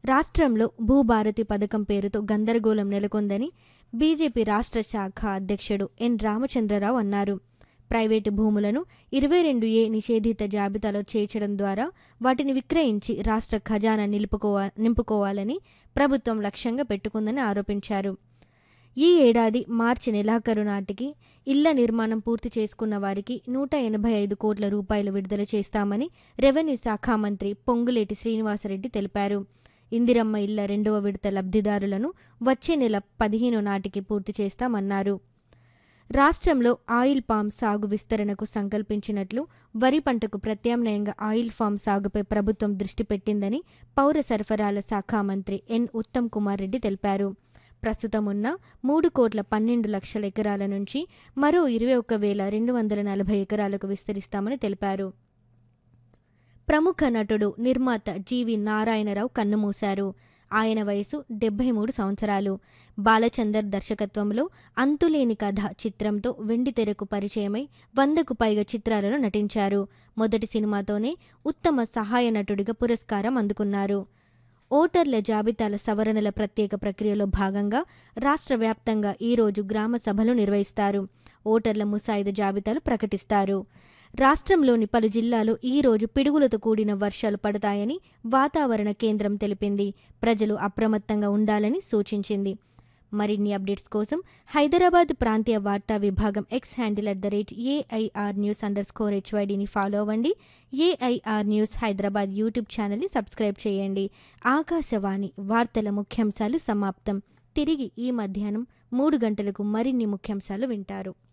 రాష్ట్రంలో భూభారతి పథకం పేరుతో గందరగోళం నెలకొందని బీజేపీ రాష్ట్ర శాఖ అధ్యక్షుడు ఎన్ రామచంద్రరావు అన్నారు ప్రైవేటు భూములను ఇరవై రెండు ఏ నిషేధిత జాబితాలో చేర్చడం ద్వారా వాటిని విక్రయించి రాష్ట్ర ఖజానా నిలుపుకోవా నింపుకోవాలని ప్రభుత్వం లక్ష్యంగా పెట్టుకుందని ఆరోపించారు ఈ ఏడాది మార్చి నెలాఖరు నాటికి ఇళ్ల నిర్మాణం పూర్తి చేసుకున్న వారికి నూట ఎనభై ఐదు కోట్ల రూపాయలు విడుదల చేస్తామని రెవెన్యూ శాఖ మంత్రి పొంగులేటి శ్రీనివాసరెడ్డి తెలిపారు ఇందిరమ్మ ఇళ్ల రెండవ విడత లబ్ధిదారులను వచ్చే నెల పదిహేను నాటికి పూర్తి చేస్తామన్నారు రాష్ట్రంలో ఆయిల్ పామ్ సాగు విస్తరణకు సంకల్పించినట్లు వరి పంటకు ప్రత్యామ్నాయంగా ఆయిల్ ఫామ్ సాగుపై ప్రభుత్వం దృష్టి పెట్టిందని పౌర సరఫరాల శాఖ మంత్రి ఎన్ ఉత్తమ్ కుమార్ రెడ్డి తెలిపారు ప్రస్తుతం ఉన్న మూడు కోట్ల పన్నెండు లక్షల ఎకరాల నుంచి మరో ఇరవై ఒక్క వేల రెండు వందల నలభై ఎకరాలకు విస్తరిస్తామని తెలిపారు ప్రముఖ నటుడు నిర్మాత జీవి నారాయణరావు కన్నుమూశారు ఆయన వయసు డెబ్బై మూడు సంవత్సరాలు బాలచందర్ దర్శకత్వంలో అంతులేని కథ చిత్రంతో వెండితెరకు పరిచయమై వందకు పైగా చిత్రాలలో నటించారు మొదటి సినిమాతోనే ఉత్తమ సహాయ నటుడిగా పురస్కారం అందుకున్నారు ఓటర్ల జాబితాల సవరణల ప్రత్యేక ప్రక్రియలో భాగంగా రాష్ట్ర వ్యాప్తంగా ఈరోజు గ్రామ సభలు నిర్వహిస్తారు ఓటర్ల ముసాయిదా జాబితాలు ప్రకటిస్తారు రాష్ట్రంలోని పలు జిల్లాలు ఈరోజు పిడుగులతో కూడిన వర్షాలు పడతాయని వాతావరణ కేంద్రం తెలిపింది ప్రజలు అప్రమత్తంగా ఉండాలని సూచించింది మరిన్ని అప్డేట్స్ కోసం హైదరాబాద్ ప్రాంతీయ వార్తా విభాగం X handle at the rate AIR news underscore హెచ్వైడిని ఫాలో అవ్వండి ఏఐఆర్ న్యూస్ హైదరాబాద్ యూట్యూబ్ ఛానల్ని సబ్స్క్రైబ్ చేయండి ఆకాశవాణి వార్తల ముఖ్యాంశాలు సమాప్తం తిరిగి ఈ మధ్యాహ్నం మూడు గంటలకు మరిన్ని ముఖ్యాంశాలు వింటారు